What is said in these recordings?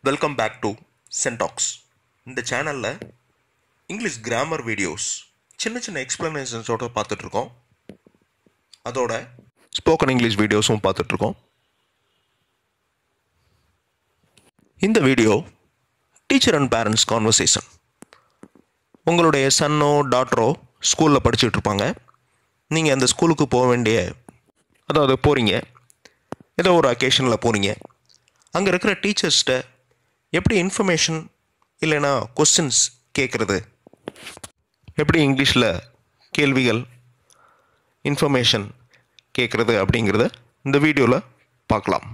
Welcome back to சென்டாக்ஸ் இந்த சேனலில் English grammar videos சின்ன சின்ன எக்ஸ்ப்ளனேஷன்ஸோட பார்த்துட்ருக்கோம் அதோட ஸ்போக்கன் இங்கிலீஷ் வீடியோஸும் பார்த்துட்ருக்கோம் இந்த video teacher and parents conversation உங்களுடைய சன்னோ டாட்டரோ ஸ்கூலில் படிச்சுட்டு இருப்பாங்க நீங்கள் அந்த ஸ்கூலுக்கு போக வேண்டிய அதாவது போகிறீங்க ஏதோ ஒரு அக்கேஷனில் போகிறீங்க அங்கே இருக்கிற டீச்சர்ஸ்கிட்ட எப்படி இன்ஃபர்மேஷன் இல்லைன்னா கொஸ்டின்ஸ் கேட்குறது எப்படி இங்கிலீஷில் கேள்விகள் இன்ஃபர்மேஷன் கேட்குறது அப்படிங்கிறத இந்த வீடியோவில் பார்க்கலாம்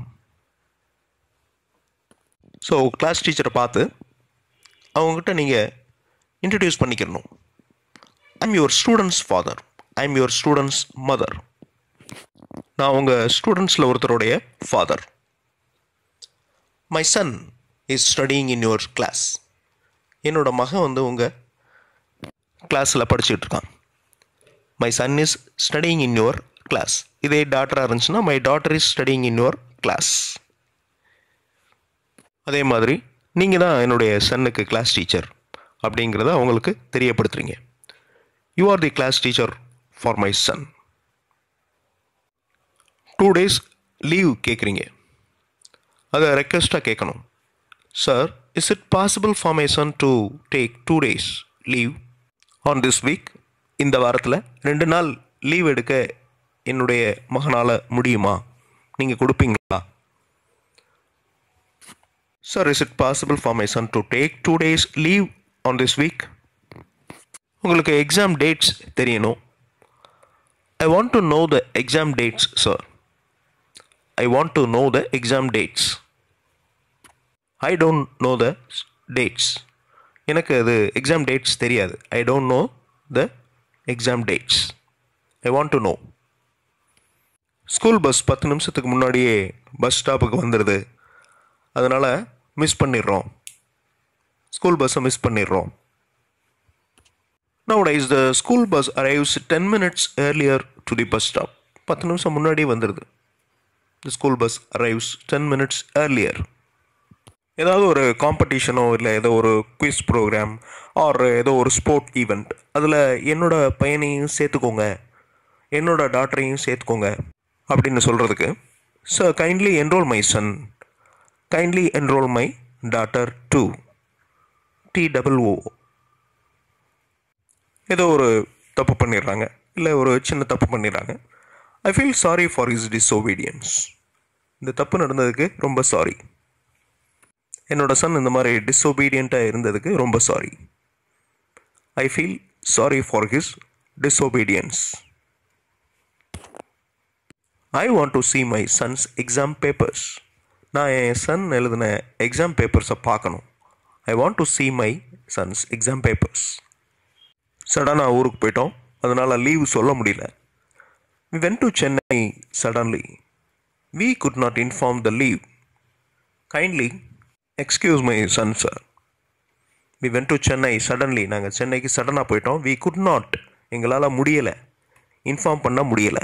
ஸோ கிளாஸ் டீச்சரை பார்த்து அவங்கக்கிட்ட நீங்கள் இன்ட்ரடியூஸ் பண்ணிக்கிறணும் I'm your students father I'm your students mother நான் உங்கள் ஸ்டூடெண்ட்ஸில் ஒருத்தருடைய father my son is studying in your class என்னோட மகன் வந்து உங்கள் கிளாஸில் படிச்சுட்டு இருக்கான் my son is studying in your class இதே டாட்டராக இருந்துச்சுன்னா my daughter is studying in your class அதே மாதிரி நீங்கள் தான் என்னுடைய சன்னுக்கு கிளாஸ் டீச்சர் அப்படிங்கிறத அவங்களுக்கு தெரியப்படுத்துறீங்க you are the class teacher for my son two days leave கேட்குறீங்க அதை ரெக்வஸ்ட்டாக கேட்கணும் sir is it possible for my son to take two days leave on this week இந்த வாரத்தில் ரெண்டு நாள் லீவ் எடுக்க என்னுடைய மகனால் முடியுமா நீங்கள் கொடுப்பீங்களா sir is it possible for my son to take two days leave on this week உங்களுக்கு எக்ஸாம் டேட்ஸ் தெரியணும் I want to know the exam dates sir I want to know the exam dates I don't know the dates எனக்கு அது exam dates தெரியாது I don't know the exam dates I want to know school bus பத்து நிமிஷத்துக்கு முன்னாடியே bus ஸ்டாப்புக்கு வந்துடுது அதனால் miss பண்ணிடுறோம் school பஸ்ஸை மிஸ் பண்ணிடுறோம் nowadays the school bus arrives 10 minutes earlier to the bus stop பத்து நிமிஷம் முன்னாடியே வந்துடுது the school bus arrives 10 minutes earlier ஏதாவது ஒரு காம்படிஷனோ இல்லை ஏதோ ஒரு குவிஸ் ப்ரோக்ராம் ஆர் ஏதோ ஒரு ஸ்போர்ட் ஈவெண்ட் அதில் என்னோட பையனையும் சேர்த்துக்கோங்க என்னோட டாட்டரையும் சேர்த்துக்கோங்க அப்படின்னு சொல்கிறதுக்கு sir kindly enrol my son kindly enrol my daughter too T double O ஏதோ ஒரு தப்பு பண்ணிடுறாங்க இல்லை ஒரு சின்ன தப்பு பண்ணிடுறாங்க I feel sorry for is disobedience இந்த தப்பு நடந்ததுக்கு ரொம்ப சாரி என்னோட சன் இந்த மாதிரி டிஸ்ஒபீடியண்ட்டாக இருந்ததுக்கு ரொம்ப sorry I feel sorry for his disobedience I want to see my son's exam papers நான் என் சன் எழுதின எக்ஸாம் பேப்பர்ஸை பார்க்கணும் I want to see my son's exam papers சடனாக ஊருக்கு போயிட்டோம் அதனால் லீவ் சொல்ல முடியல we went to Chennai suddenly we could not inform the leave kindly excuse my son sir we went to Chennai suddenly நாங்கள் சென்னைக்கு சடனாக போயிட்டோம் வி குட் நாட் எங்களால் முடியலை இன்ஃபார்ம் பண்ண முடியலை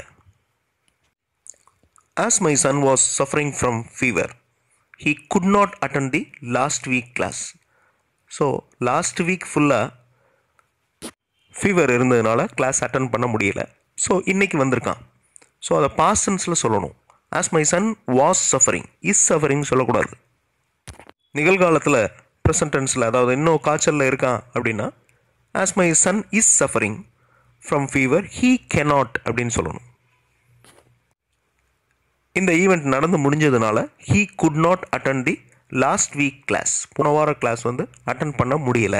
as my son was suffering from fever he could not attend the last week class so last week ஃபுல்லாக fever இருந்ததுனால கிளாஸ் அட்டன் பண்ண முடியல ஸோ இன்றைக்கி வந்திருக்கான் ஸோ அதை பாஸ்டன்ஸில் சொல்லணும் as my son was suffering is suffering சொல்லக்கூடாது நிகழ்காலத்தில் ப்ரெசன்டென்ஸில் அதாவது இன்னும் காய்ச்சலில் இருக்கான் அப்படின்னா as my son is suffering from fever he cannot அப்படின்னு சொல்லணும் இந்த ஈவெண்ட் நடந்து முடிஞ்சதுனால he could not attend the last week class போன வார கிளாஸ் வந்து அட்டன் பண்ண முடியலை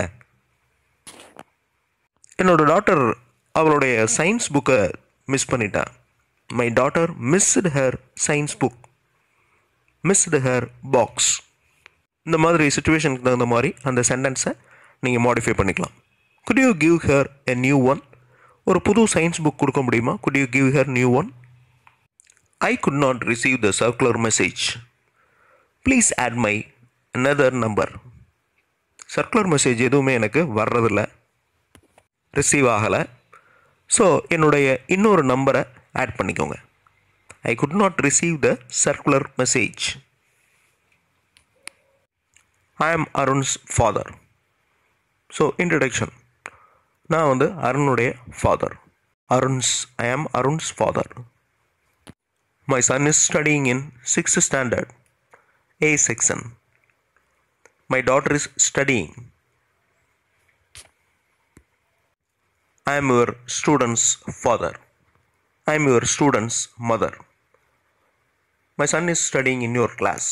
என்னோட டாட்டர் அவளுடைய சயின்ஸ் புக்கை மிஸ் பண்ணிட்டா my daughter missed her science book missed her box இந்த மாதிரி சுச்சுவேஷனுக்கு தகுந்த மாதிரி அந்த சென்டென்ஸை நீங்கள் மாடிஃபை பண்ணிக்கலாம் could you give her a new one ஒரு புது சயின்ஸ் புக் கொடுக்க முடியுமா could you give her new one I could not receive the circular message please add my another number circular message எதுவுமே எனக்கு வர்றதில்ல ரிசீவ் ஆகலை so என்னுடைய இன்னொரு நம்பரை ஆட் பண்ணிக்கோங்க I could not receive the circular message I am அருண்ஸ் father so introduction நான் வந்து அருணுடைய ஃபாதர் அருண்ஸ் ஐ ஆம் அருண்ஸ் father my son is studying in sixth standard A section my daughter is studying I am your student's father. I am your student's mother. My son is studying in your class.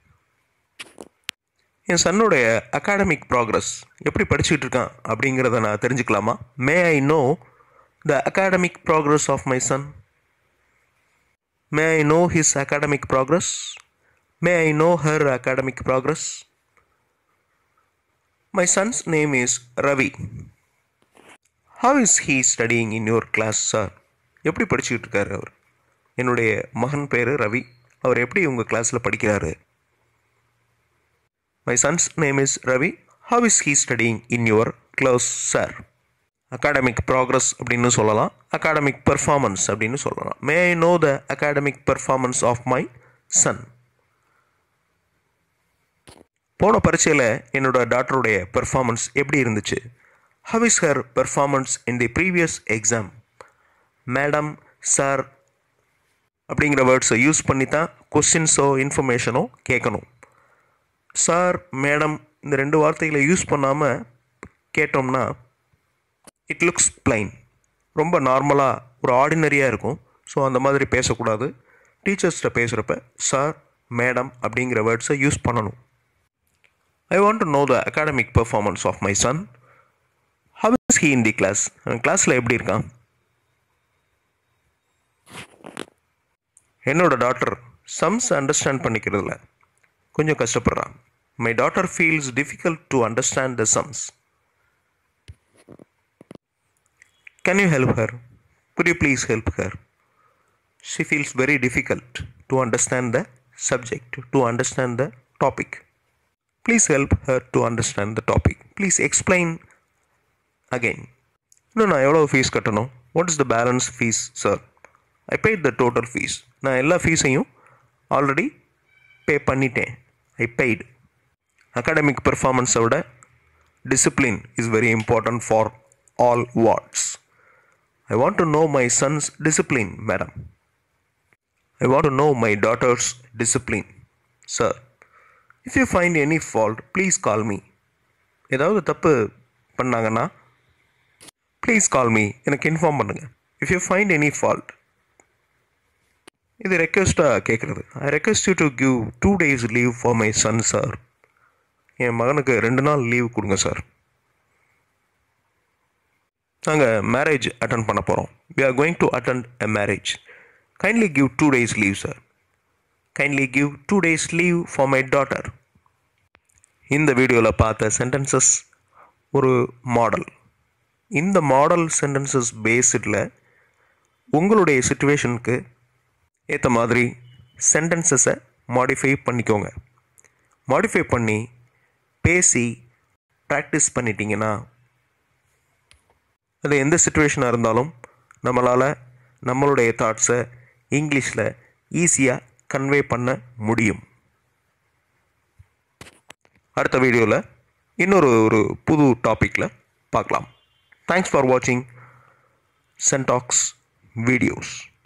என் சன்னுடைய academic progress எப்படி படிச்சுட்டு இருக்கான் அப்படிங்கிறத நான் தெரிஞ்சுக்கலாமா may I know the academic progress of my son may I know his academic progress may I know her academic progress my son's name is Ravi how is he studying in your class sir எப்படி படிச்சுக்கிட்டு இருக்காரு அவர் என்னுடைய மகன் பேர் ரவி அவர் எப்படி உங்கள் கிளாஸில் படிக்கிறாரு my son's name is Ravi how is he studying in your class sir academic progress அப்படின்னு சொல்லலாம் அகாடமிக் பெர்ஃபார்மன்ஸ் அப்படின்னு சொல்லலாம் may I know the academic performance of my son போன பரீட்சையில் என்னோட டாக்டருடைய பெர்ஃபார்மன்ஸ் எப்படி இருந்துச்சு how is her performance in the previous exam madam sir அப்படிங்கிற வேர்ட்ஸை யூஸ் பண்ணி தான் கொஸ்டின்ஸோ இன்ஃபர்மேஷனோ கேட்கணும் சார் மேடம் இந்த ரெண்டு வார்த்தைகளை யூஸ் பண்ணாமல் கேட்டோம்னா இட் லுக்ஸ் பிளைன் ரொம்ப நார்மலாக ஒரு ஆர்டினரியாக இருக்கும் ஸோ அந்த மாதிரி பேசக்கூடாது டீச்சர்ஸ்கிட்ட பேசுகிறப்ப சார் மேடம் அப்படிங்கிற வேர்ட்ஸை யூஸ் பண்ணணும் I want to know the academic performance of my son how is he in the class அவன் கிளாஸில் எப்படி இருக்கான் என்னோட டாட்டர் சம்ஸ் அண்டர்ஸ்டாண்ட் பண்ணிக்கிறதுல கொஞ்சம் கஷ்டப்படுறான் my daughter feels difficult to understand the sums can you help her could you please help her she feels very difficult to understand the subject to understand the topic please help her to understand the topic please explain again இன்னும் நான் எவ்வளோ fees கட்டணும் what is the balance fees sir I paid the total fees நான் எல்லா ஃபீஸையும் already பே பண்ணிட்டேன் ஐ paid academic பெர்ஃபார்மன்ஸை விட discipline is very important for all wards I want to know my son's discipline madam I want to know my daughter's discipline sir if you find any fault please call me ஏதாவது தப்பு பண்ணாங்கன்னா please call me எனக்கு inform பண்ணுங்கள் if you find any fault இது ரெக்வஸ்ட்டாக கேட்குறது I request you to give two days leave for my son sir என் மகனுக்கு ரெண்டு நாள் லீவ் கொடுங்க சார் நாங்கள் மேரேஜ் அட்டன் பண்ண போகிறோம் we are going to attend a marriage kindly give two days leave sir kindly give two days leave for my daughter இந்த வீடியோவில் பார்த்த சென்டென்சஸ் ஒரு மாடல் இந்த மாடல் சென்டென்சஸ் பேஸ்டில் உங்களுடைய சுச்சுவேஷனுக்கு ஏற்ற மாதிரி சென்டென்சஸை மாடிஃபை பண்ணிக்கோங்க மாடிஃபை பண்ணி பேசி ப்ராக்டிஸ் பண்ணிட்டீங்கன்னா அது எந்த சுச்சுவேஷனாக இருந்தாலும் நம்மளால் நம்மளுடைய தாட்ஸை இங்கிலீஷில் ஈஸியாக கன்வே பண்ண முடியும் அடுத்த வீடியோவில் இன்னொரு ஒரு புது டாப்பிக்கில் பார்க்கலாம் தேங்க்ஸ் ஃபார் வாட்சிங் சென்டாக்ஸ் வீடியோஸ்